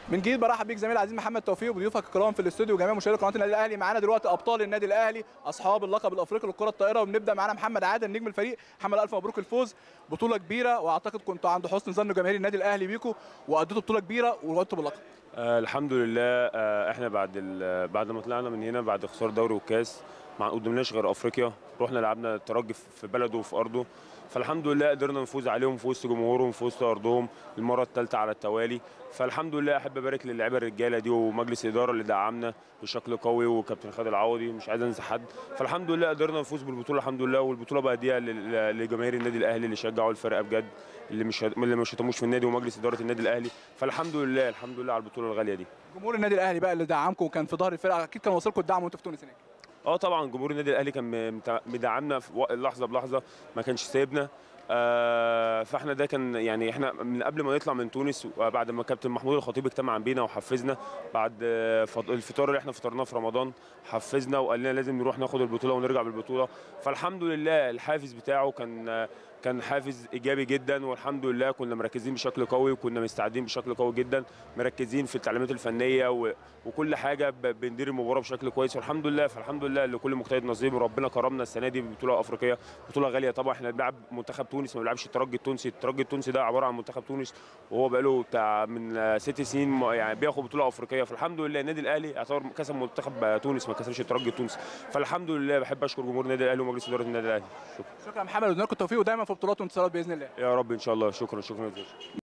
من جديد برحب بيك زميلي العزيز محمد توفيق وبضيوفك الكرام في الاستوديو وجميع مشاهدي قناه النادي الاهلي معانا دلوقتي ابطال النادي الاهلي اصحاب اللقب الافريقي للكره الطائره وبنبدا معانا محمد عادل نجم الفريق محمد الف مبروك الفوز بطوله كبيره واعتقد كنتوا عند حسن ظن جماهير النادي الاهلي بيكم واديتوا بطوله كبيره وغلطتوا باللقب آه الحمد لله آه احنا بعد ال- بعد ما طلعنا من هنا بعد خساره دوري والكاس ما قدمناش غير افريقيا رحنا لعبنا الترجي في بلده وفي ارضه فالحمد لله قدرنا نفوز عليهم في وسط جمهورهم في وسط ارضهم المره الثالثه على التوالي فالحمد لله احب ابارك للاعيبه الرجاله دي ومجلس الاداره اللي دعمنا بشكل قوي وكابتن خالد العوضي مش عايز انسى حد فالحمد لله قدرنا نفوز بالبطوله الحمد لله والبطوله بقى دي لجماهير النادي الاهلي اللي شجعوا الفرقه بجد اللي مش اللي ما شتموش في النادي ومجلس اداره النادي الاهلي فالحمد لله الحمد لله على البطوله الغاليه دي جمهور النادي الاهلي بقى اللي دعمكم وكان في ظهر الفرقه اكيد كان واصلكم الدعم وانتوا في تونس هناك اه طبعا جمهور النادي الاهلي كان متع- مدعمنا في وق- لحظه بلحظه ما كانش سايبنا آه فاحنا ده كان يعني احنا من قبل ما نطلع من تونس وبعد ما كابتن محمود الخطيب اجتمع بينا وحفزنا بعد آه، فط- الفطار اللي احنا فطرناه في رمضان حفزنا وقال لنا لازم نروح ناخد البطوله ونرجع بالبطوله فالحمد لله الحافز بتاعه كان آه، كان حافز ايجابي جدا والحمد لله كنا مركزين بشكل قوي وكنا مستعدين بشكل قوي جدا مركزين في التعليمات الفنيه و... وكل حاجه ب... بندير المباراه بشكل كويس والحمد لله فالحمد لله لكل مجتهد نصيب وربنا كرمنا السنه دي ببطوله افريقيه بطوله غاليه طبعا احنا بنلعب منتخب تونس ما بنلعبش الترجي التونسي الترجي التونسي ده عباره عن منتخب تونس وهو بقاله بتاع من آه، ست سنين م- يعني بياخد بطوله افريقيه فالحمد لله النادي الاهلي يعتبر كسب منتخب آه، تونس ما كسبش الترجي التونسي فالحمد لله بحب اشكر جمهور النادي الاهلي ومجلس اداره النادي الاهلي شكرا شكرا يا محمد ودنا لكم التوفيق ودايما في بطولات وانتصارات باذن الله يا رب ان شاء الله شكرا شكرا جزيلا